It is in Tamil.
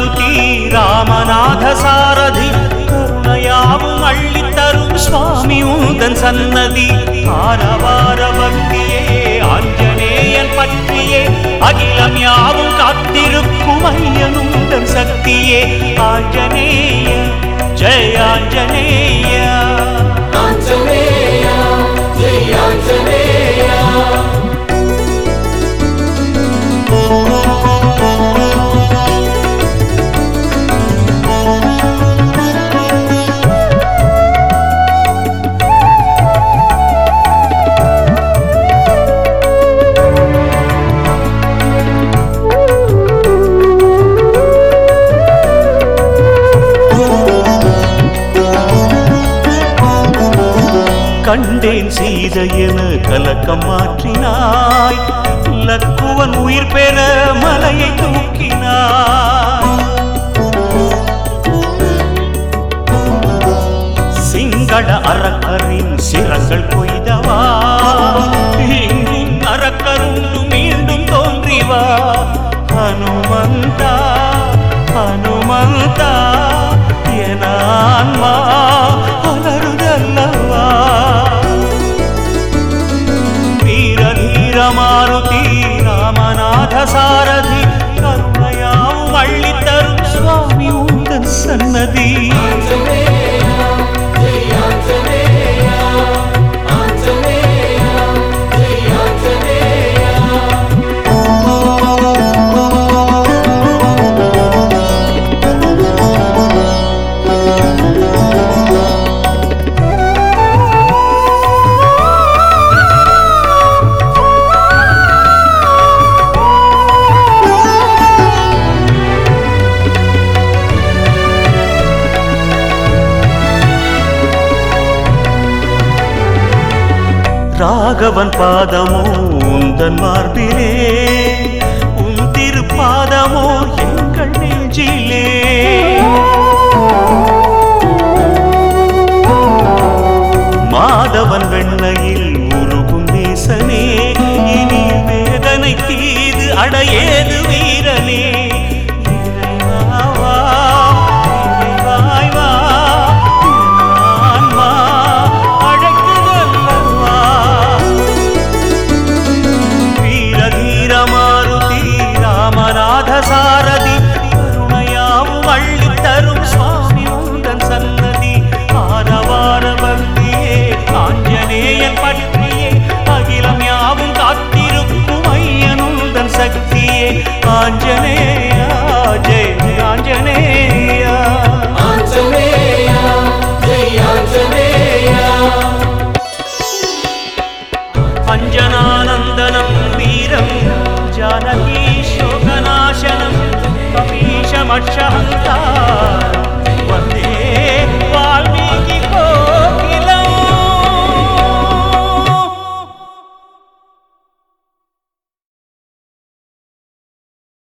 மாருதி ராமநாத சாரதி கருணையாவும் அள்ளித்தரும் சுவாமி உந்தன் சன்னதி ஆரவார பக்தியே ஆஞ்சநேயன் பற்றியே அகிலம் யாவும் காத்திருக்கும் ஐயனுந்தன் சக்தியே ஆஞ்சநேய ஜெய ஆஞ்சநேய ஆஞ்சநேயா ஜெய் ஆஞ்சநேயா கண்டேன் சீதையென கலக்கம் மாற்றினாய் லக்குவன் உயிர் பெற மலையை தூக்கினாய் சிங்கள அரக்கரின் சிரங்கள் கொய்தவா இங்கும் அரக்கருண்டு மீண்டும் தோன்றிவா ஹனுமந்தா ஹனுமந்தா என ஆன்மா அலறுதல்லவா வீர தீர மாருதி ராமநாத சாரதி கருணையாவும் அள்ளித்தரும் சுவாமி உந்தன் சன்னதி ஆஞ்சநேயா ஜெய் ஆஞ்சநேயா ஆஞ்சநேயா ஜெய் ஆஞ்சநேயா ராகவன் பாதமோ உந்தன் மார்பிலே உன் திருப்பாதமோ எங்கள் நெஞ்சிலே மாதவன் வெண்